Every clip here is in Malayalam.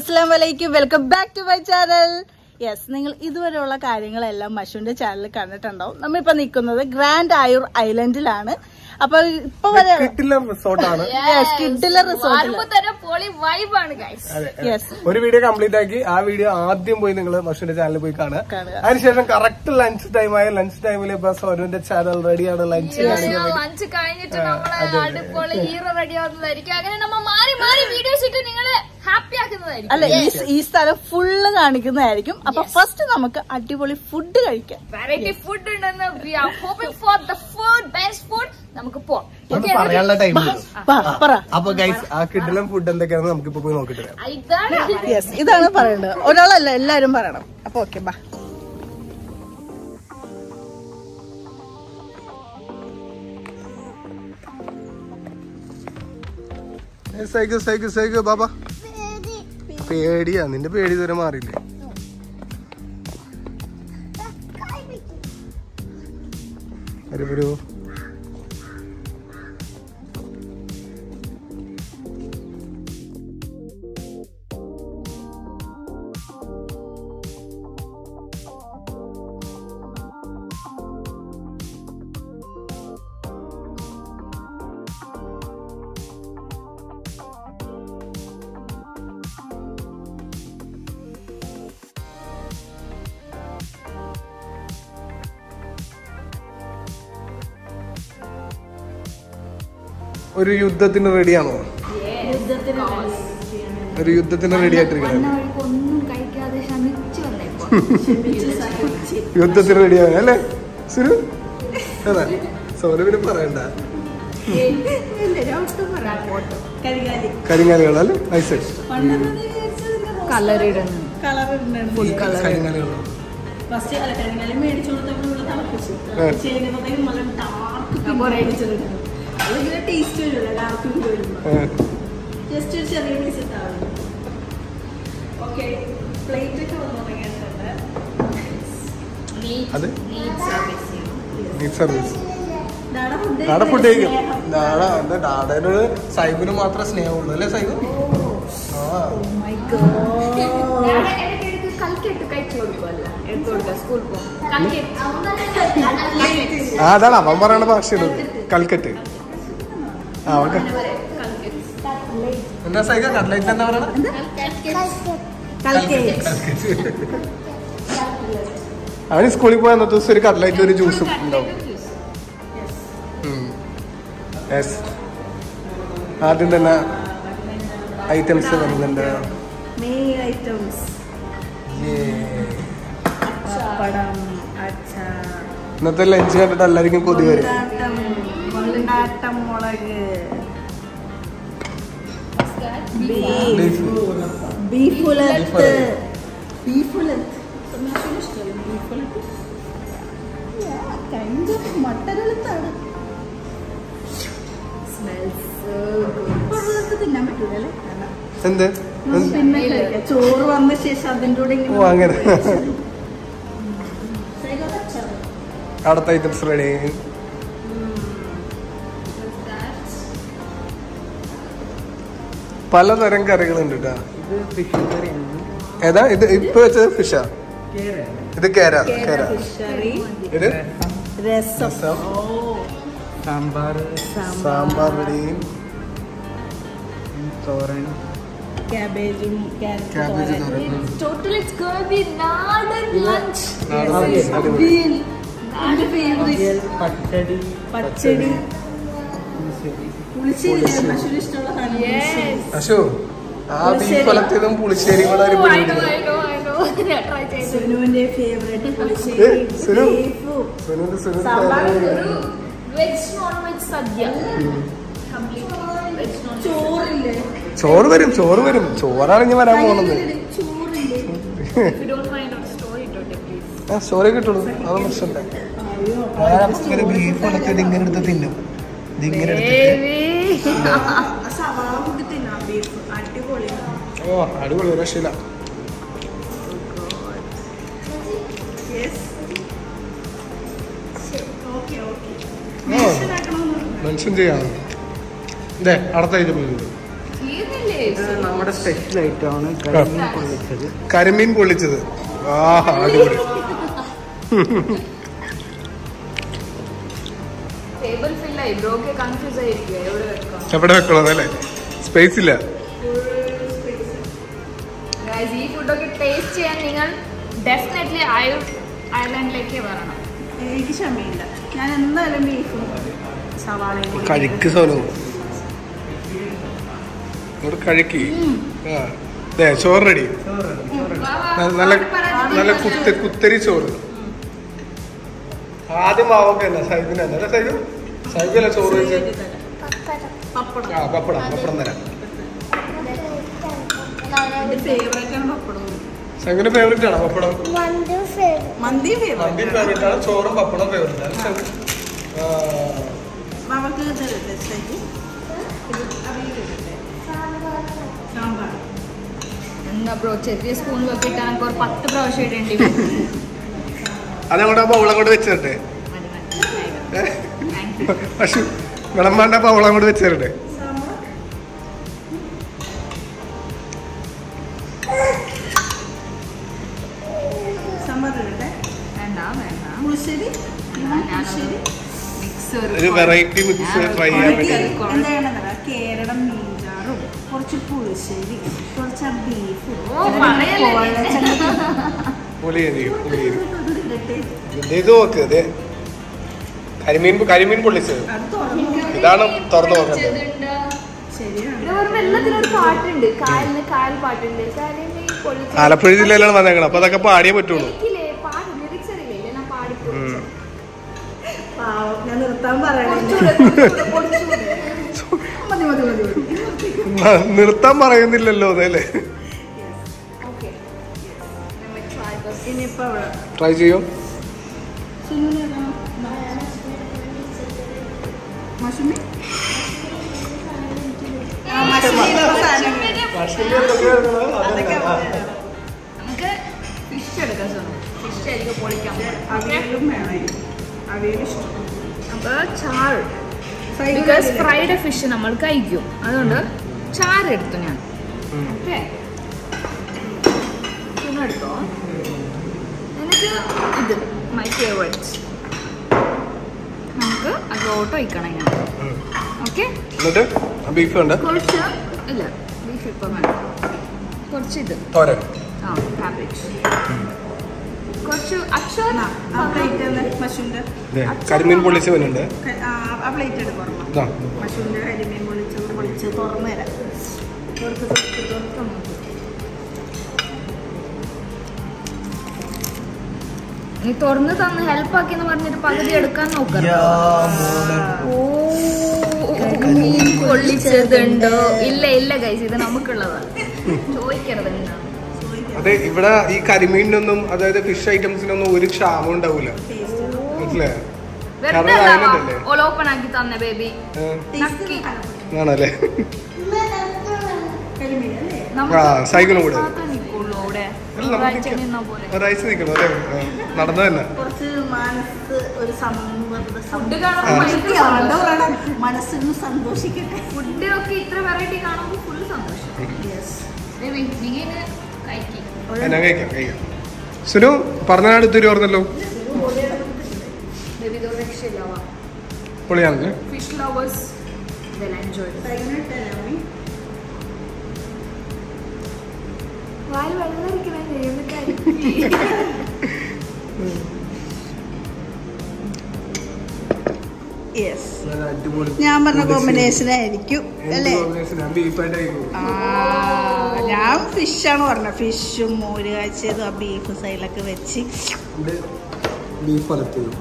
അസ്സാം വലൈക്കും welcome back to my channel yes നിങ്ങൾ ഇതുവരെയുള്ള കാര്യങ്ങളെല്ലാം മഷുവിന്റെ ചാനലിൽ കണ്ടിട്ടുണ്ടാവും നമ്മളിപ്പോ നിൽക്കുന്നത് ഗ്രാൻഡ് ആയൂർ ഐലൻഡിലാണ് അപ്പൊ ഇപ്പൊ വരെ കിട്ടില്ല റിസോർട്ടാണ് കിഡില റിസോർട്ടിൽ വരുമ്പോ തന്നെ പൊളി വൈബാണ് ഗൈസ് യെസ് ഒരു വീഡിയോ കംപ്ലീറ്റ് ആക്കി ആ വീഡിയോ ആദ്യം പോയി നിങ്ങൾ മഷുവിന്റെ ചാനലിൽ പോയി കാണുക കാണുക. അതിനുശേഷം കറക്റ്റ് ലഞ്ച് ടൈം ആയ ലഞ്ച് ടൈമിൽ ഇപ്പൊ സോനുവിന്റെ ചാനൽ റെഡിയാണ് ലഞ്ച് ലഞ്ച് കഴിഞ്ഞിട്ട് നമ്മള് അടിപൊളി ഹീറോ റെഡി ആവുന്നതായിരിക്കും അങ്ങനെ നമ്മ മാറി മാറി വീഡിയോസ് ഇട്ട് നിങ്ങളെ ഹാപ്പി ആക്കുന്നതായിരിക്കും അല്ല ഈ ഈ സ്ഥലം ഫുള്ള് കാണിക്കുന്നതായിരിക്കും അപ്പൊ ഫസ്റ്റ് നമുക്ക് അടിപൊളി ഫുഡ് കഴിക്കാം വെറൈറ്റി ഫുഡ് ഉണ്ടെന്ന് we are hoping for the food best food നമുക്ക് പോവാം നമുക്ക് പറയാനുള്ള ടൈം പറ, പറ അപ്പൊ ഗൈസ് ആ കിഡിലും ഫുഡ് എന്തൊക്കെയാണെന്ന് നമുക്ക് ഇപ്പൊ പോയി നോക്കിട്ട് വരാം ഇതാണ് യെസ് ഇതാണ് പറയേണ്ടത് ഒരാളല്ല എല്ലാരും പറയണം അപ്പൊ ഓക്കെ ബാ സൈക്കിൾ സൈക്കിൾ സൈക്കിൾ ബാബാ പേടിയാ നിന്റെ പേടി ഇതുവരെ മാറിയില്ലേ വരൂ വരൂ ഒരു യുദ്ധത്തിന് റെഡിയാണോ ഒരു യുദ്ധത്തിന് റെഡി ആയിട്ടിരിക്കണം ഒന്നും കഴിക്കാതെ ക്ഷമിച്ചു വന്നേപ്പോ യുദ്ധത്തിന് റെഡിയാണ് അല്ലേ സുരു അതെ സൗരവിന് പറയണ്ട കരിങ്ങാലികൾ അല്ലേ ഐസ് കളറിടുന്നു കരിങ്ങാലികളോ ഫസ്റ്റ് അല്ല കരിങ്ങാലി മേടിച്ചു കൊടുത്തപ്പോൾ ഇവിടെ തിളപ്പിച്ചു ആ. ചെയ്യുന്നതെങ്കിൽ നല്ല ഡാർക്ക് അതിങ്ങനെ ടേസ്റ്റ് വരില്ല ഡാർക്ക് വരുമ്പോ ആ. ജസ്റ്റ് ഒരു ചെറിയ പീസ് ഇട്ടാണ് ഓക്കെ പ്ലേറ്റ് ഒക്കെ വന്നു തുടങ്ങിയിട്ടുണ്ട് അത് service meat service Dada food Dada food കഴിക്കും ഡാഡ എന്താ ഡാഡയുടെ സൈബിന് മാത്രമേ സ്നേഹമുള്ളൂ അല്ലേ സൈബ് ആ കൽക്കെട്ട് കഴിച്ചു കൊടുക്കുമല്ല എടുത്തു കൊടുക്കുക സ്കൂളിൽ പോകും ആ, അതാണ് അവൻ പറയണ ഭാഷയാണ് കൽക്കറ്റ് ആ ഓക്കെ എന്താ സൈക കട്ട്ലൈറ്റ് എന്താ പറയണ അവന് സ്കൂളിൽ പോയ അന്നത്തെ ദിവസം ഒരു കട്ട്ലൈറ്റ് ഒരു ജ്യൂസും ഉണ്ടാവും ഉം. Yes. ആദ്യം തന്നെ ഐറ്റംസ് വരുന്നുണ്ട് മെയിൻ ഐറ്റംസ് Yeah. പപ്പടം അച്ചാർ ഇന്നത്തെ ലഞ്ച് കണ്ടിട്ട് എല്ലാവർക്കും കൊതി വരും കൊണ്ടാട്ടം കൊണ്ടാട്ടം മുളക് Beef. ബീഫ് ഉലത്ത് ഉലത്ത്. ബീഫ് ഉലത്ത് ബീഫ് ഉലത്ത് കൈൻഡ് ഓഫ് മട്ടൻ ഉലത്താണ് ഉലത്ത് തിന്നാൻ പറ്റൂല അല്ലേ വേണ്ട. എന്ത് നമുക്ക് പിന്നെ കഴിക്കാം. ചോറ് വന്ന ശേഷം അതിൻ്റെ കൂടെ ഇങ്ങനെ ഓ, അങ്ങനെ. സൈഗോ അച്ചാർ. അടുത്ത ഐറ്റംസ് റെഡി പലതരം കറികളുണ്ട് കേട്ടാ ഏതാ ഇത് ഇപ്പൊ വെച്ചത് ഫിഷാ ഇത് കേര കേര ഫിഷ് കറി ഇത് രസം രസം സാമ്പാർ സാമ്പാർ റെഡി തോരൻ ക്യാബേജും cabbage carrot thoran total it's going be നാടൻ ലഞ്ച് നാടൻ അടിപൊളി. ബീൻ എന്റെ ഫേവറേറ്റ് പച്ചടി പച്ചടി പുളിശ്ശേരി. പുളിശ്ശേരി പശുവിന് ഇഷ്ടമുള്ള സാധനം അശു ആ ബീഫ് വലത്തിയതും പുളിശ്ശേരി കൂടെ ഒരു I പിടി know, I know, I know. ഞാൻ try ചെയ്തു. സുനുവിന്റെ ഫേവറേറ്റ് ഏ, പുളിശ്ശേരി സുനു. ബീഫും സുനിൽ സുനിൽ സാമ്പാർ ഒരു veg non veg sadya complete veg non ചോറില്ലേ ചോറ് വരും ചോറ് വരും ചോറാണ് ഇനി വരാൻ പോണത് ചോറില്ലേ you don't mind on story ഇട്ടോട്ടെ പ്ലീസ് ആ സ്റ്റോറി കിട്ടുള്ളൂ അതൊന്നും പ്രശ്നമില്ല ഇങ്ങനെ ബീഫ് വലത്തിയത് ഇങ്ങനെ എടുത്ത് തിന്നും ഇത് ഇങ്ങനെ എടുത്തിട്ട് സവാള കൂട്ടി തിന്നാം ബീഫ് അടിപൊളിയാണ് ഓ അടിപൊളി ഒരു രക്ഷയില്ല യെസ് ഓക്കെ ഓക്കെ ഓ മെൻഷൻ ചെയ്യാം ഇതേ അടുത്ത ഐറ്റം തീർന്നില്ലേ ടേസ്റ്റ് നമ്മുടെ സ്പെഷ്യൽ ഐറ്റം ആണ് കരിമീൻ പൊള്ളിച്ചത് കരിമീൻ പൊള്ളിച്ചത് ആഹാ അടിപൊളി ടേബിൾ ഫില്ലായി ബ്രോക്ക് കൺഫ്യൂസ് ആയിരിക്കും എവിടെ വെക്കാം എവിടെ വെക്കണം അല്ലേ സ്പേസ് ഇല്ല ഗൈസ് ഈ ഫുഡൊക്കെ ടേസ്റ്റ് ചെയ്യാൻ നിങ്ങൾ ഡെഫിനറ്റ്ലി അയർ ഐലൻഡിലേക്ക് വരണം എനിക്ക് ക്ഷമയില്ല ഞാൻ എന്തായാലും ബീഫും സവാളയും കൂടി കഴിക്ക് സോനു ഇവിടെ കഴിക്ക് ആ ദേ ചോറ് റെഡി നല്ല നല്ല കുത്ത കുത്തരി ചോറ് ആദ്യം മാവൊക്കെ അല്ല സൈദിന് അല്ല സൈദ് സൈദല്ല ചോറ് കഴിച്ചത് പപ്പടം ആ പപ്പടം പപ്പടം തരാം എന്റെ ഫേവറേറ്റ് ആണ് പപ്പടം സൈദിന്റെ ഫേവറേറ്റ് ആണോ പപ്പടം മന്തി മന്തി ഫേവറേറ്റ് ഫേവറേറ്റ് ആണ് ചോറും പപ്പടം ഫേവറേറ്റ് ആണ് സൈദ് ആ, അവർക്ക് ഇത് രസമായിട്ട് സാമ്പാർ എന്താ ബ്രോ ചെറിയ സ്പൂണിലൊക്കെ ഇട്ടാൽ നമുക്ക് ഒരു പത്ത് പ്രാവശ്യം ഇടേണ്ടി വരും അതങ്ങോട്ട് ആ ബൗൾ അങ്ങോട്ട് വെച്ചിട്ടെ മതി, മതി. Thank you. പക്ഷെ വിളമ്പാണ്ട ബൗൾ അങ്ങോട്ട് വെച്ചിട്ടെ സാമ്പാർ ഇടട്ടെ വേണ്ട വേണ്ട പുളിശ്ശേരി ഞാനത് മിക്സ് ഒരു വെറൈറ്റി മിക്സ് ഫ്രൈ ചെയ്യാൻ അവർക്ക് വേണ്ടി എന്താ ചെയ്യണമെന്നറിയാം കേരളം മീൻചാറും കുറച്ച് പുളിശ്ശേരി കുറച്ച് ബീഫും ഓ, പറയല്ലേ. പുളിയരിയും പുളിയരി ഇതിന്റെ ഇത് നോക്ക് അതെ കരിമീൻ കരിമീൻ പൊള്ളിച്ചത് അത് തുറന്നു ഇതാണ് തുറന്നു നോക്കേണ്ടത് പൊളിച്ചതുണ്ട്. ശരിയാണ് ഇവിടെ ഒരു വെള്ളത്തിലൊരു പാട്ടുണ്ട് കായലിന് കായൽ പാട്ടുണ്ട് കായലിന് പൊള്ളിച്ച ആലപ്പുഴ ജില്ലയിലാണ് വന്നേക്കണം അപ്പൊ അതൊക്കെ പാടിയേ പറ്റുള്ളൂ എനിക്കില്ലേ പാട്ട് ലിറിക്സ് അറിയില്ലേ ഞാൻ പാടി ഉം. പാവം ഞാൻ നിർത്താൻ പറയണേ മതി മതി മതി മതി ന- നിർത്താൻ പറയുന്നില്ലല്ലോ അതല്ലേ ഓക്കെ ഇനിയിപ്പോ അവിടെ ട്രൈ ചെയ്യോ മഷുമി ആ മഷുമി അതൊക്കെ നമുക്ക് ഫിഷ് എടുക്കാം സോണു ഫിഷ് ആയിരിക്കും പൊളിക്കാൻ അവിയലും വേണം അവിയലും ഇഷ്ടം അപ്പൊ ചാറ് Fry ബിക്കോസ് ചെയ്തില്ലേ? ഫ്രൈഡ് ഫിഷ് നമ്മൾ കഴിക്കും അതുകൊണ്ട് ചാറ് എടുത്തു ഞാൻ ഓക്കെ എടുത്തോ എന്നിട്ട് ഇത് മൈ ഫേവറേറ്റ് നമുക്ക് അതിലോട്ട് വയ്ക്കണം ഇങ്ങനെ ഓക്കെ എന്നിട്ട് ബീഫ് ഉണ്ട് കുറച്ച് ഇല്ല ബീഫ് ഇപ്പം വേണ്ട കുറച്ച് ഇത് തോരൻ ആ കാബേജ് കുറച്ച് അക്ഷര ആ പ്ലേറ്റ് അല്ലേ മഷുവിന്റെ ദേ, കരിമീൻ പൊള്ളിച്ചവനുണ്ട് ആ പ്ലേറ്റ് എടുക്കണം ഇതാ മഷുവിന്റെ കരിമീൻ പൊളിച്ചത് പൊളിച്ച് തുറന്നു തരാം തുറക്ക് തുറക്ക് തുറക്ക് നീ തുറന്ന് തന്ന് ഹെൽപ്പ് ആക്കിന്ന് പറഞ്ഞിട്ട് പകുതി എടുക്കാൻ നോക്കാം ഓ മീൻ പൊള്ളിച്ചതുണ്ടോ ഇല്ല ഇല്ല ഗൈസ് ഇത് നമുക്കുള്ളതാണ് ചോദിക്കരുത് എന്നാ അതെ ഇവിടെ ഈ കരിമീനിനൊന്നും അതായത് ഫിഷ് ഐറ്റംസിനൊന്നും ഒരു ക്ഷാമം ഉണ്ടാവില്ല മനസ്സിലായോ വെറുതെ കാരണം അതിനല്ലേ? ഓൾ ഓപ്പൺ ആക്കി തന്നെ ബേബി ഏ, നക്കി ആണല്ലേ കരിമീൻ അല്ലേ ആ, സൈക്കിളും കൂടെ. മാത്രമേ നിൽക്കുള്ളൂ അവിടെ അല്ല, നമുക്ക് ഒരാഴ്ച നിൽക്കാം. നിന്നാ പോലെ ഒരാഴ്ച നിൽക്കണം അല്ലേ ആ, നടന്നു തന്നെ കുറച്ച് മനസ്സ് ഒരു സമ്മർദ്ദ ഫുഡ് കാണുമ്പോൾ ആ. ഭയങ്കര ആണ്ടവരാണ് മനസ്സിന് സന്തോഷിക്കട്ടെ ഫുഡ് ഒക്കെ ഇത്ര വെറൈറ്റി കാണുമ്പോൾ ഫുൾ സന്തോഷം ബേബി നീന് കഴിക്കി ഞാൻ കഴിക്കാം കഴിക്കാം സുനു പറഞ്ഞ അടുത്തൊരു ഓർന്നല്ലോ ബേബി ഇതോ രക്ഷയില്ല പൊളിയാണല്ലേ ഫിഷ് ലവേഴ്സ് വെൽ എൻജോയ് വായിൽ വെള്ളം ഇരിക്കണേ ചെയ്യുന്ന കാര്യം യെസ് നല്ല അടിപൊളി ഞാൻ പറഞ്ഞ കോമ്പിനേഷൻ ആയിരിക്കും അല്ലേ ബീഫായിട്ട് കഴിക്കും ആ ഞാൻ ഫിഷാണ് പറഞ്ഞത് ഫിഷും മോര് കാച്ചിയതും ആ ബീഫ് സൈഡിലൊക്കെ വെച്ച് ബീഫ് വലത്തിയത്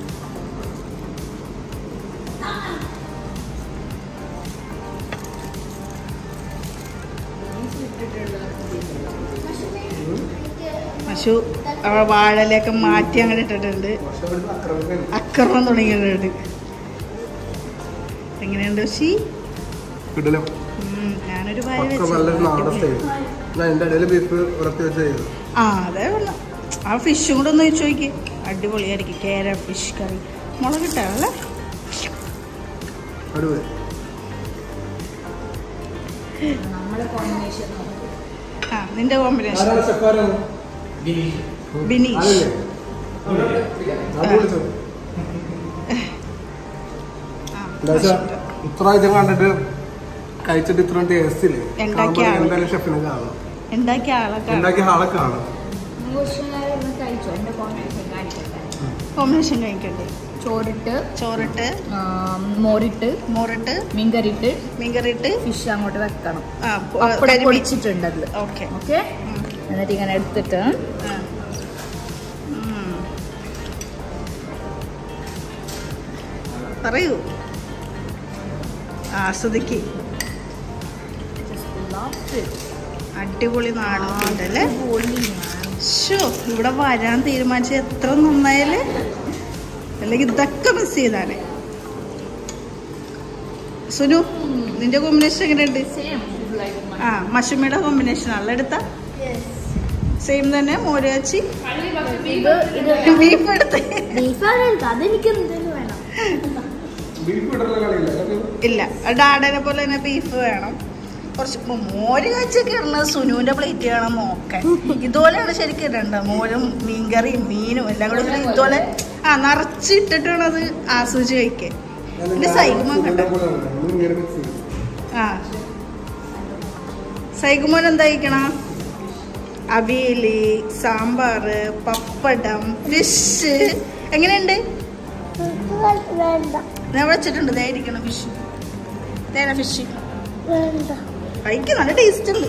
പശു ആ വാഴയിലൊക്കെ മാറ്റി അങ്ങനെ ഇട്ടിട്ടുണ്ട് അക്രമം തുടങ്ങിയിട്ടുണ്ട് എങ്ങനെയുണ്ട് ഷി കിടലം ഞാനൊരു വായ ഒക്കെ നല്ലൊരു നാടൻ സ്റ്റൈൽ ഞാൻ എൻ്റെ ഇടയിൽ ബീഫ് ഉറത്തി വെച്ച് ചെയ്തു ആ അതേ വെള്ളം ആ ഫിഷും കൂടെ ഒന്ന് വെച്ച് നോക്കി അടിപൊളിയായിരിക്കും കേര ഫിഷ് കറി മുളകിട്ടല്ലേ അടിപൊളി നമ്മളെ കോമ്പിനേഷൻ ആ നിന്റെ കോമ്പിനേഷൻ ആരാണ് ഷെഫാരാണ് ബിനീഷ് ആരല്ലേ ഞാൻ വിളിച്ചത് ആ, എന്താ വെച്ചാ ഇത്ര ഇത് കണ്ടിട്ട് കഴിച്ചിട്ട് ഇത്ര ടേസ്റ്റ് ഇല്ലേ ഉണ്ടാക്കിയ കാണുമ്പോൾ ആള്. എന്തായാലും ഷെഫിനെ കാണാം ഉണ്ടാക്കിയ ആളൊക്കെ ഉണ്ടാക്കിയ ആളെ കാണാം കഴിച്ചോ എന്റെ കോമ്പിനേഷൻ കാണിക്കട്ടെ കോമ്പിനേഷൻ കഴിക്കണ്ടേ ചോറിട്ട് ചോറിട്ട് ആ, മോരിട്ട് മോറിട്ട് മീൻകറിയിട്ട് മീൻകറിയിട്ട് ഫിഷ് അങ്ങോട്ട് വെക്കണം ആ പപ്പടം പൊടിച്ചിട്ടുണ്ട് അതിൽ ഓക്കെ ഓക്കെ എന്നിട്ട് ഇങ്ങനെ എടുത്തിട്ട് പറയൂ ആസ്വദിക്ക് അടിപൊളി നാടൻ ഫുഡല്ലേ ഷോ ഇവിടെ വരാൻ തീരുമാനിച്ച എത്ര നന്നായാല് അല്ലെങ്കിൽ ഇതൊക്കെ മിസ് ചെയ്താനെ സുനു നിന്റെ കോമ്പിനേഷൻ എങ്ങനെയുണ്ട് ആ മഷുമിയുടെ കോമ്പിനേഷൻ ആണല്ലോ എടുത്ത സെയിം തന്നെ മോര് കച്ചി ഇത് ഇത് ബീഫ് എടുത്ത് അതെനിക്ക് എന്തെങ്കിലും വേണം ബീഫ് ഇടുന്ന കളിയില്ല ഇല്ല ഡാഡനെ പോലെ തന്നെ ബീഫ് വേണം കുറച്ച് ഇപ്പൊ മോര് കാച്ചൊക്കെ ഇടുന്നത് സുനുവിന്റെ പ്ലേറ്റ് വേണം നോക്കാൻ ഇതുപോലെയാണ് ശരിക്കും ഇടേണ്ടത് മോരും മീൻകറിയും മീനും എല്ലാം കൂടെ ഇങ്ങനെ ഇതുപോലെ ആ നിറച്ചിട്ടിട്ട് വേണം അത് ആസ്വദിച്ച് കഴിക്കാൻ പിന്നെ സൈകുമോൻ കണ്ടോ ആ സൈകുമോൻ എന്താ കഴിക്കണം അവിയല് സാമ്പാറ് പപ്പടം ഫിഷ് എങ്ങനെയുണ്ട് ഞാൻ വെച്ചിട്ടുണ്ട് ദേ ഇരിക്കണം ഫിഷ് തേന ഫിഷ് കഴിക്ക് നല്ല ടേസ്റ്റ് ഉണ്ട്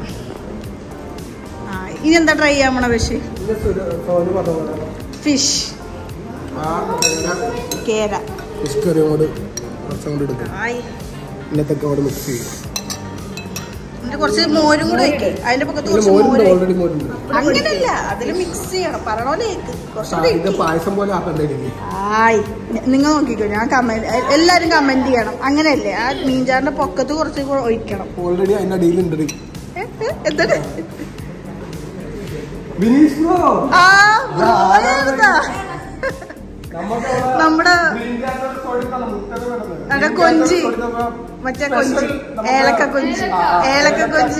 ആ ഇനി എന്താ ട്രൈ ചെയ്യാൻ പോണ ഫിഷ് ഫിഷ് കേര ഫിഷ് കറി അങ്ങോട്ട് കുറച്ചും കൂടി എടുക്കും ആയി ഇന്നത്തൊക്കെ അവിടെ മിക്സ് ചെയ്യും എന്നിട്ട് കുറച്ച് മോരും കൂടെ വെക്ക് അതിന്റെ പക്കത്ത് ഇതിൽ കുറച്ച് മോരുണ്ട് മോര് ഓൾറെഡി മോരുണ്ട് അങ്ങനല്ല അതിൽ മിക്സ് ചെയ്യണം പറയണ പോലെ കേക്ക് ആ, കുറച്ചുകൂടെ ഇത് പായസം പോലെ ആക്കണ്ടേ എനിക്ക് ആയി നിങ്ങൾ നോക്കിക്കോ ഞാൻ കമന്റ് എല്ലാരും കമന്റ് ചെയ്യണം അങ്ങനെയല്ലേ ആ മീൻചാറിന്റെ പൊക്കത്ത് കുറച്ച് കൂടെ ഒഴിക്കണം ഓൾറെഡി അതിന്റെ അടിയിലുണ്ട് ഏ, ഏ, എന്താണ് ബിനീഷ് ബ്രോ ആ ബ്രോയേതാ? നമ്മുടെ അവിടെ കൊഞ്ചി മറ്റേ കൊഞ്ചി ഏലക്ക കൊഞ്ചി ഏലക്ക കൊഞ്ചി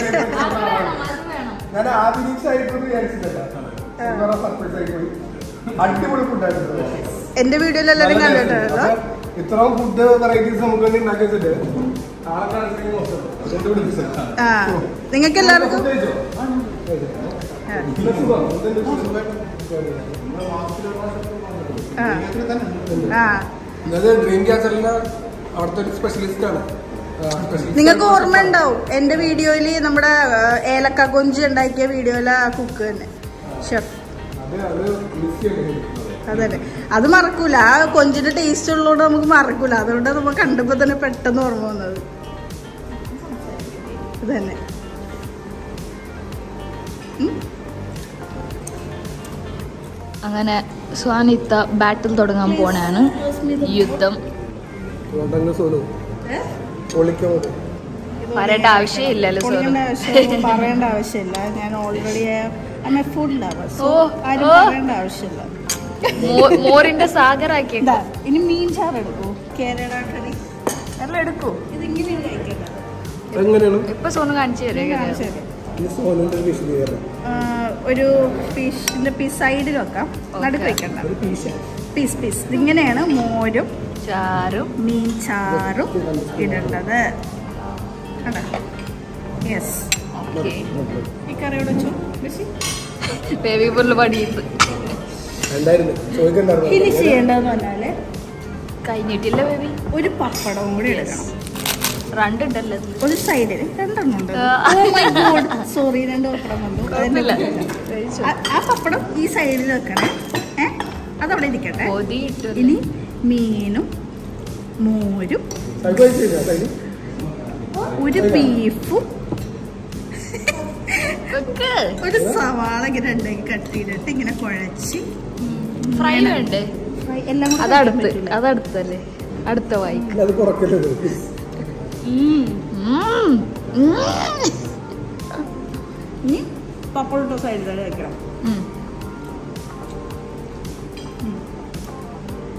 ഞാൻ ആ ബിനീഷ് ആയിട്ടൊന്നും വിചാരിച്ചില്ല സർപ്രൈസ് ആയി പോയി അടിപൊളി ഫുഡായിരുന്നു എന്റെ വീഡിയോയിൽ എല്ലാരും കണ്ടിട്ടുണ്ടോ ഇത്രയും ഫുഡ് വെറൈറ്റീസ് നമുക്ക് വേണ്ടി ഉണ്ടാക്കി വെച്ചിട്ട് ആളെ കാണിച്ചെങ്കിൽ മോശം. അതുകൊണ്ട് വിളിച്ചത്. ആ നിങ്ങൾക്ക് എല്ലാവർക്കും ഫുഡ് കഴിച്ചോ? ആ, ഇന്ന് സുഖം. ഇതെന്ത് സുഖം? ആ ആ ഇത് ഡ്രീം ക്യാച്ചറിന്റെ അവിടുത്തെ ഒരു സ്പെഷ്യലിസ്റ്റ് ആണ് നിങ്ങൾക്ക് ഓർമ്മ ഉണ്ടാവും എന്റെ വീഡിയോയില് നമ്മുടെ ആ, ഏലക്ക കൊഞ്ചി ഉണ്ടാക്കിയ വീഡിയോയിലെ ആ കുക്ക് തന്നെ ഷെഫ് അത് അത് മിസ് ചെയ്യുന്നുണ്ട് അതന്നെ അത് മറക്കൂല ആ കൊഞ്ചിന്റെ ടേസ്റ്റ് ഉള്ളതുകൊണ്ട് നമുക്ക് മറക്കൂല അതുകൊണ്ട് നമ്മൾ കണ്ടപ്പോ തന്നെ പെട്ടെന്ന് ഓർമ്മ വന്നത് ഇത് തന്നെ അങ്ങനെ സ്വാനിത്ത ബാറ്റിൽ തുടങ്ങാൻ പോണാണ് യുദ്ധം അതുകൊണ്ടങ്ങ് സോനു പൊളിക്കാൻ പോകും പറയേണ്ട ആവശ്യമില്ലല്ലോ സോനു പൊളിക്കേണ്ട ആവശ്യം പറയേണ്ട ആവശ്യമില്ല ഞാൻ already I food lover so ഓ, ആരും ഓ. പറയേണ്ട ആവശ്യമില്ല മോ- മോരിന്റെ സാഗറാക്കിയ ഇതാ ഇനി മീൻ ചാറ് എടുക്കൂ കേരള കറി എല്ലാം എടുക്കൂ ഇതിങ്ങനെയാണ് കഴിക്കേണ്ടത് എങ്ങനെയാണ് ഇപ്പൊ സോനു കാണിച്ചു ഞാൻ തരാം കാണിച്ചു തരാം. ഈ സോനുന്റെ വിശദീകരണം ആ, ഒരു ഫിഷിന്റെ പീസ് സൈഡിൽ വെക്കാം നടുക്ക് വെക്കണ്ട ഒരു പീസ് പീസ് പീസ് ഇതിങ്ങനെയാണ് മോരും ചാറും മീൻ ചാറും ഇടേണ്ടത് യെസ് ഓക്കെ ഈ കറിയോട് വെച്ചു ബിസി. ബേബി പുല്ല് പടിയിട്ട് എന്തായിരുന്നു ചോദിക്കണ്ടായിരുന്നു ഇനി ചെയ്യേണ്ടതെന്ന് പറഞ്ഞാല് കഴിഞ്ഞിട്ടില്ല ബേബി ഒരു പപ്പടവും കൂടി എടുക്കണം രണ്ടുണ്ടല്ലോ ഇതില്. ഒരു സൈഡിൽ രണ്ടെണ്ണം ഉണ്ട് ആ. സോറി രണ്ട് പപ്പടം വന്നു കുഴപ്പമില്ല. ആ- ആ പപ്പടം ഈ സൈഡിൽ വെക്കണേ ഏ അതവിടെ ഇരിക്കട്ടെ കൊതിയിട്ട് ഇനി മീനും മോരും സൈഡ് വായിച്ച് കഴിഞ്ഞാ സൈഡ് ഒരു ബീഫും വെക്ക്. ഒരു സവാള ഇങ്ങനെ ഉണ്ടെങ്കിൽ കട്ട് ചെയ്തിട്ട് ഇങ്ങനെ കുഴച്ച് ഫ്രൈ വേണ്ടേ ഫ്രൈ എല്ലാം കൂടെ അതടുത്ത് കഴിക്കാൻ പറ്റില്ല. അതടുത്തല്ലേ അടുത്ത വായിക്ക് അത് കുറക്കല്ലേ ഉം. ഉം. ഉം. ഇനി പപ്പടം സൈഡിൽ വെക്കണം ഉം.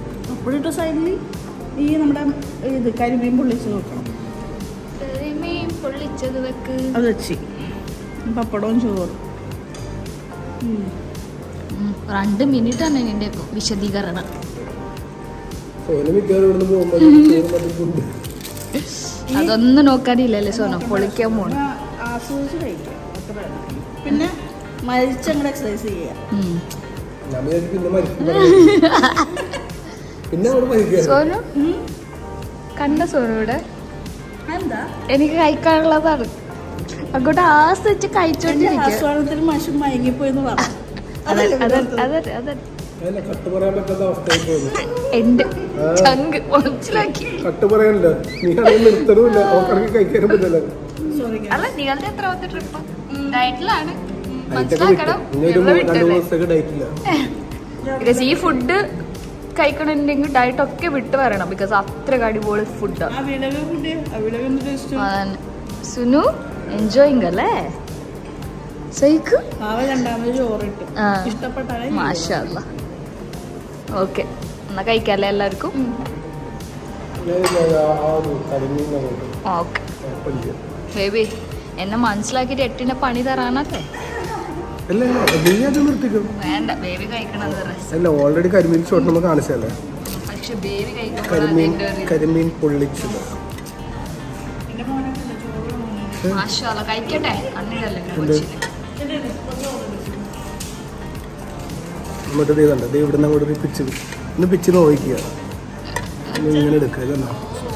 പപ്പടം സൈഡിൽ ഈ നമ്മുടെ ഇത് കരിമീൻ പൊള്ളിച്ച് വെക്കണം കരിമീൻ പൊള്ളിച്ചത് വെക്ക് അത് വെച്ച് പപ്പടവും ചോറും ഉം, രണ്ട് മിനിറ്റ് ആണ് ഇതിന്റെ വിശദീകരണം സോന മിക്കവാറും ഇവിടുന്ന് പോകുമ്പോൾ അതൊന്നും നോക്കാനില്ലല്ലേ സോന പൊളിക്കാൻ പോണു ആ, ആസ്വദിച്ച് കഴിക്കാം അത്ര തന്നെ. പിന്നെ മരിച്ചങ്ങടെ എക്സസൈസ് ചെയ്യാം ഉം. ഞാൻ വിചാരിച്ചു പിന്നെ മരിക്കും പിന്നെ അവിടെ മരിക്കുക സോനു കണ്ട സോനു ഇവിടെ എന്താ എനിക്ക് കഴിക്കാനുള്ളതാണ് അങ്ങോട്ട് ആസ്വദിച്ച് എന്റെ കഴിച്ചോണ്ടിരിക്കുക ആസ്വാദനത്തിൽ മനുഷ്യൻ മയങ്ങിപ്പോയെന്ന് പറഞ്ഞു അതെ അതെ അതെ അതെ അല്ല കട്ട് പറയാൻ പറ്റാത്ത അവസ്ഥയിൽ പോകുന്നു എന്റെ ചങ്ക് മനസ്സിലാക്കി കട്ട് പറയാനില്ല നീ ആണെങ്കിൽ നിർത്തണമില്ല അവർക്ക് കഴിക്കാനും പറ്റില്ല സോറി അല്ല നിങ്ങളുടെ എത്രാമത്തെ ട്രിപ്പ് ഡയറ്റിലാണ് ഡയറ്റൊക്കെ വിട്ട് മനസ്സിലാക്കണം ഇനി ഒരു ഞങ്ങള് രണ്ട് വിട്ടല്ലേ മൂന്ന് ദിവസത്തേക്ക് ഡയറ്റില്ല ബിക്കോസ് ഈ ഫുഡ് കഴിക്കണമെന്നുണ്ടെങ്കിൽ ഡയറ്റ് ഒക്കെ വിട്ട് വരണം ബിക്കോസ് അത്ര അടിപൊളി ഫുഡാണ് അവിലക കൂടി അവിലക ടേസ്റ്റ് സുനു എൻജോയിങ് അല്ലേ സൈക്ക് അവ രണ്ടാമത് ചോറിട്ട് ആ. ഇഷ്ടപ്പെട്ടാലേ മാഷല്ല ഓക്കെ എന്നാ കഴിക്കാല്ലേ എല്ലാവർക്കും ആ ഒരു കരിമീൻ അങ്ങോട്ട് ഓക്കെ കുഴപ്പമില്ല ബേബി എന്നെ മനസ്സിലാക്കിയിട്ട് എട്ടിനെ പണി തരാനല്ലേ അല്ല നീ അത് നിർത്തിക്കും വേണ്ട ബേബി കഴിക്കണത് രസം അല്ല ഓൾറെഡി കരിമീൻ ഷോട്ട് നമ്മൾ കാണിച്ചല്ലേ പക്ഷെ ബേബി കഴിക്കുമ്പോൾ കരിമീൻ അതിന്റെ ഒരു കരിമീൻ പൊള്ളിച്ചത് എന്റെ മോനൊക്കെ ചോറ് മാഷല്ല കഴിക്കട്ടെ കണ്ണിടല്ലേ എന്ത്? മറ്റേ ദേ കണ്ടോ ദേ ഇവിടുന്ന് അങ്ങോട്ട് ഒരു പിച്ച് ഒന്ന് പിച്ച് നോക്കിക്കുക ഇനി ഇങ്ങനെ എടുക്കുക ഇതെന്നാ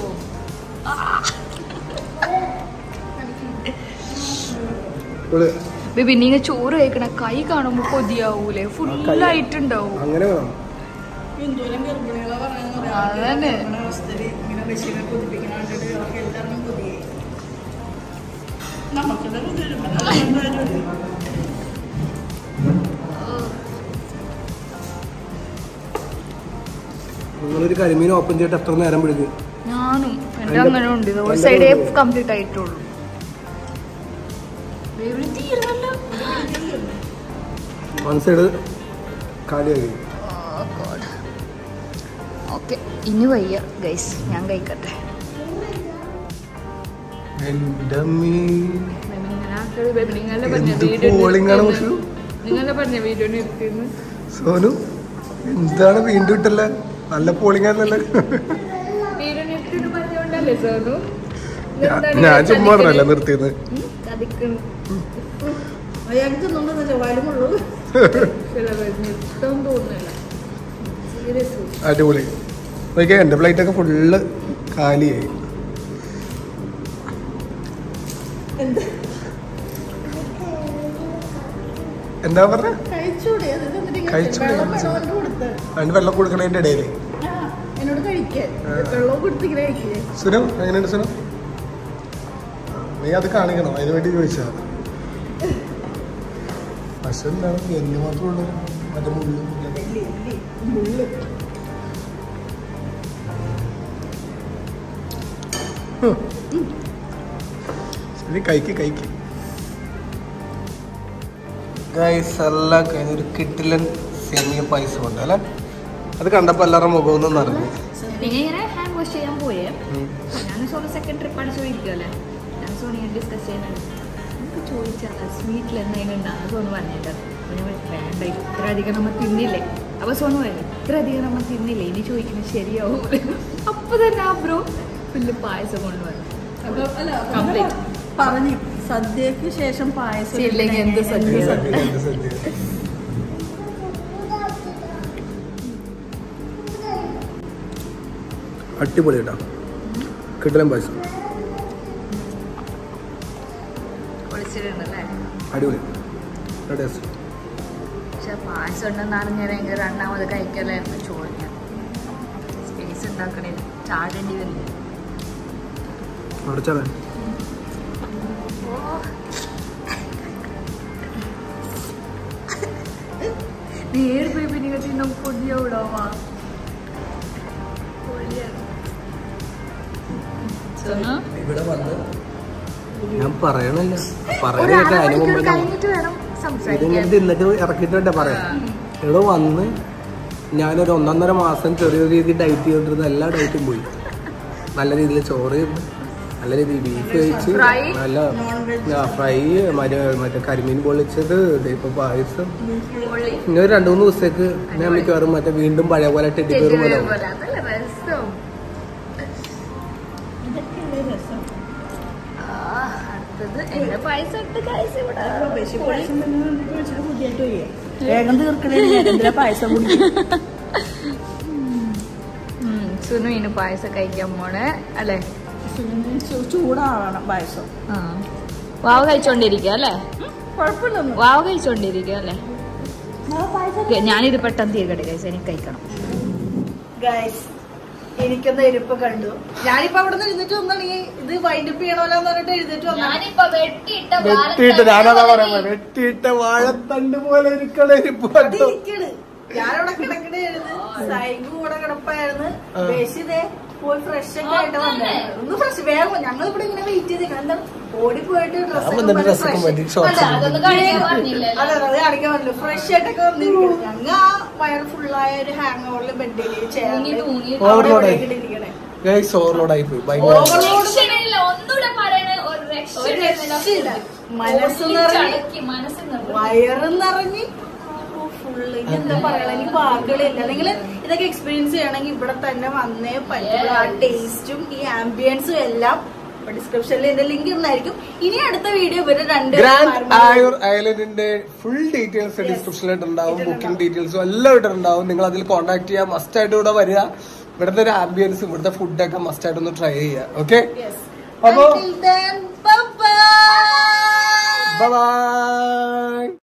ഇവള് ബേബി നീங்க ചോറ് കഴിക്കണ കൈ കാണുമ്പോ കൊതിയാവൂലേ ഫുള്ളായിട്ടുണ്ടാവും അങ്ങനെ വേണം എന്തോരം ഗർഭിണികളെ പറയുന്നത് അതന്നെ. അവസ്ഥയിൽ ഇങ്ങനെ ബഷീറെ കൊതിപ്പിക്കണ കണ്ടിട്ട് അവർക്ക് എല്ലാവർക്കും കൊതിയായി നമുക്കത് കൊതിരും നിങ്ങളൊരു കരിമീൻ ഓപ്പൺ ചെയ്തിട്ട് എത്ര നേരം പിടിക്കും ഞാനും എന്റെ അതിന്റെ- അങ്ങനെ ഉണ്ട് ഇത് ഒരു അതിന്റെ സൈഡേ ഉള്ളിൽ. കംപ്ലീറ്റ് ആയിട്ടുള്ളൂ ബേബി തീർന്നല്ലോ വൺ സൈഡ് കാലിയായി ഓക്കെ ഇനി വയ്യ ഗൈസ് ഞാൻ കഴിക്കട്ടെ എൻ്റെ മീൻ ബേബി ഇങ്ങനെ ആക്കരുത് ബേബി നിങ്ങളെ പറഞ്ഞ എന്ത് വീഡിയോ calling ആണ് പക്ഷേ? നിങ്ങളെ പറഞ്ഞ വീഡിയോ നിർത്തിന്ന് സോനു എന്താണ് വീണ്ടും ഇട്ടല്ല നല്ല പോളിംഗ് ആണല്ലേ വീഡിയോ നിർത്തിന്ന് പറഞ്ഞോണ്ടല്ലേ സോനു ഞാൻ- ഞാൻ ചുമ്മാ പറഞ്ഞല്ല നിർത്തിയത് കതിക്കുന്നു അയാൾക്ക് തിന്നുണ്ടെന്ന് ചൊവ്വാലുമുള്ളൂ നിർത്താൻ തോന്നുന്നില്ല സീരിയസ് അടിപൊളി നോക്കിയാ എൻ്റെ പ്ലേറ്റ് ഒക്കെ ഫുള്ള് കാലിയായി എന്താ പറഞ്ഞ കഴിച്ചൂടെ അത് തിന്നിട്ട് ഇങ്ങനെ കഴിച്ചൂടെ? വെള്ളം വേണമെന്ന് കൊടുത്ത് അതിന് വെള്ളം കൊടുക്കണതിൻ്റെ ഇടയിൽ ആ, എന്നോട് കഴിക്കേ വെള്ളവും കൊടുത്തിങ്ങനെ കഴിക്കേ സുനു എങ്ങനെയുണ്ട് സുനു നീ അത് കാണിക്കണം അതിന് വേണ്ടി ചോദിച്ചാ പക്ഷെ എന്താണ് എന്നെ മാത്രമുള്ളൂ മറ്റേ മുള്ളു മുള്ളു ശരി കഴിക്ക് കഴിക്ക് ഗൈസ് എല്ലാം കഴിഞ്ഞ ഒരു കിട്ടിലൻ സെമിയ പായസം ഉണ്ട് അല്ലേ അത് കണ്ടപ്പോൾ എല്ലാവരുടെ മുഖമൊന്നും നിറഞ്ഞു പിന്നെ ഇങ്ങനെ ഹാൻഡ് വാഷ് ചെയ്യാൻ പോയേ ഉം. ഞാൻ സോണ സെക്കൻഡ് ട്രിപ്പ് അടിച്ച് ചോദിക്കുമല്ലേ ഞാൻ സോണിയെ ഡിസ്കസ് ചെയ്യുന്നത് നമുക്ക് ചോദിച്ചാൽ സ്വീറ്റിൽ എന്തെങ്കിലും ഉണ്ടാകും സോണ് പറഞ്ഞിട്ട് അപ്പോൾ ഞാൻ പറഞ്ഞു, വേണ്ട ഇത്ര അധികം നമ്മൾ തിന്നില്ലേ അപ്പോൾ സോണ് പറഞ്ഞു ഇത്ര അധികം നമ്മൾ തിന്നില്ലേ ഇനി ചോദിക്കുന്നത് ശരിയാവും അപ്പോൾ തന്നെ ആ ബ്രോ പിന്നെ പായസം കൊണ്ടുവന്നു കംപ്ലീറ്റ് പറഞ്ഞു സദ്യക്ക് ശേഷം പായസം ഇല്ലെങ്കിൽ എന്ത് സദ്യ? എന്ത് സദ്യ. അടിപൊളി കേട്ടോ കിട്ടലൻ പായസം പൊളിച്ചിട്ടുണ്ടല്ലേ അടിപൊളി നല്ല ടേസ്റ്റ് പക്ഷെ പായസം ഉണ്ടെന്ന് അറിഞ്ഞില്ലെങ്കിൽ രണ്ടാമത് കഴിക്കലായിരുന്നു ചോദിക്കാൻ സ്പേസ് ഉണ്ടാക്കണില്ല ചാടേണ്ടി വരില്ല അടച്ചാലേ നേരെ പോയി പിന്നെ തിന്നും കൊതിയാവിടാവാ ഇവിടെ വന്ന് ഞാൻ പറയണില്ല പറയണൊക്കെ അതിന് മുമ്പ് ഞാൻ- കഴിഞ്ഞിട്ട് വേണം സംസാരിക്കാൻ ഇതിങ്ങനെ തിന്നിട്ട് ഇറക്കിയിട്ട് വേണ്ടേ പറയാം ഇവിടെ വന്ന് ഞാനൊരു ഒന്നൊന്നര മാസം ചെറിയ രീതിയിൽ ഡയറ്റ് ചെയ്തുകൊണ്ടിരുന്ന എല്ലാ ഡയറ്റും പോയി നല്ല രീതിയിൽ ചോറ് തിന്ന് നല്ല രീതിയിൽ ബീഫ് കഴിച്ച് Fry? നല്ല ഫ്രൈ മറ്റേ മറ്റേ കരിമീൻ പൊള്ളിച്ചത് ദേ ഇപ്പൊ പായസം ഇനി ഒരു രണ്ടു മൂന്ന് ദിവസത്തേക്ക് ഞാൻ മിക്കവാറും മറ്റേ വീണ്ടും പഴയ പോലെ ടെഡി പേർ പോലെ ആവും. അതല്ല രസം ആ, അടുത്തത് എന്റെ പായസം ഉണ്ട് guys ഇവിടെ. വേഗം തീർക്കണേ എന്തിനാ പായസം കുടിക്കും ഉം, സുനു ഇനി പായസം കഴിക്കാൻ പോണേ അല്ലേ ചൂടാവണം പായസം ആ വാവ് കഴിച്ചോണ്ടിരിക്കുക അല്ലേ കുഴപ്പമില്ലൊന്നും വാവ് കഴിച്ചോണ്ടിരിക്കുക അല്ലേ ഓക്കേ, ഞാനിത് പെട്ടെന്ന് തീർക്കട്ടെ കഴിച്ച് എനിക്ക് കഴിക്കണം ഗൈസ് എനിക്കൊന്ന് എരിപ്പ് കണ്ടു ഞാനിപ്പോ അവിടെ നിന്ന് എഴുന്നേറ്റ് വന്നാണെങ്കിൽ ഇത് വൈൻഡപ്പ് ചെയ്യണമല്ലോ എന്ന് പറഞ്ഞിട്ട് എഴുന്നേറ്റ് വന്നാ വെട്ടിയിട്ട് ഞാനതാ പറയാ വെട്ടിയിട്ട വാഴത്തണ്ട് പോലെ ഇരിക്കണ ഇരിപ്പ് കണ്ടോ? ഇരിക്കണ് ഞാനവിടെ കിടക്കണ സൈഗു കൂടെ കിടപ്പായിരുന്നു ബേസിതേ പോയി ഫ്രഷ് ഒക്കെ ആയിട്ട് വന്നായിരുന്നു ഒന്ന് ഫ്രഷ് വേഗം ഞങ്ങൾ ഇവിടെ ഇങ്ങനെ വെയിറ്റ് ചെയ്തിരിക്കണം എന്താ ഓടി പോയിട്ട് ഞാൻ വന്നിട്ട് dress ഒക്കെ മാറ്റി shorts ഒക്കെ അതെ അതെ അത് കാണിക്കാൻ പറ്റില്ല ഫ്രഷ് ആയിട്ടൊക്കെ വന്നിരിക്കണം ഞങ്ങൾ ആ വയറ് ഫുള്ളായ ഒരു ഹാങ് ഓവറിൽ ബെഡിൽ Overload ആയി. ഗൈസ് ഓവർലോഡായി പോയി ഭയങ്കര ഒന്നുകൂടെ പറയണേ ഒരു ഒരു രക്ഷയില്ല. മനസ്സ് നിറഞ്ഞ് മനസ്സ് വയറ് നിറഞ്ഞ് ഫുള്ള് ഇനി എന്താ പറയണ എനിക്ക് വാക്കുകളില്ല നിങ്ങൾ ഇതൊക്കെ എക്സ്പീരിയൻസ് ചെയ്യണമെങ്കിൽ ഇവിടെ തന്നെ വന്നേ പറ്റുള്ളൂ ആ ടേസ്റ്റും ഈ ആംബിയൻസും എല്ലാം ഡിസ്ക്രിപ്ഷനിൽ എന്റെ ലിങ്ക് ഉണ്ടായിരിക്കും ഇനി അടുത്ത വീഡിയോ ഇവര് രണ്ട് ഗ്രാൻഡ് ആയൂർ ഐലൻഡിന്റെ ഫുൾ ഡീറ്റെയിൽസ് ഡിസ്ക്രിപ്ഷനിലായിട്ട് ഉണ്ടാവും ബുക്കിംഗ് ഡീറ്റെയിൽസും എല്ലാം ഇട്ടിട്ടുണ്ടാവും നിങ്ങൾ അതിൽ കോൺടാക്ട് ചെയ്യാം മസ്റ്റ് ആയിട്ട് ഇവിടെ വരിക ഇവിടുത്തെ ഒരു ആംബിയൻസ് ഇവിടുത്തെ ഫുഡൊക്കെ മസ്റ്റ് ആയിട്ട് ഒന്ന് ട്രൈ ചെയ്യുക ഓക്കെ അപ്പോ Until then, bye bye. By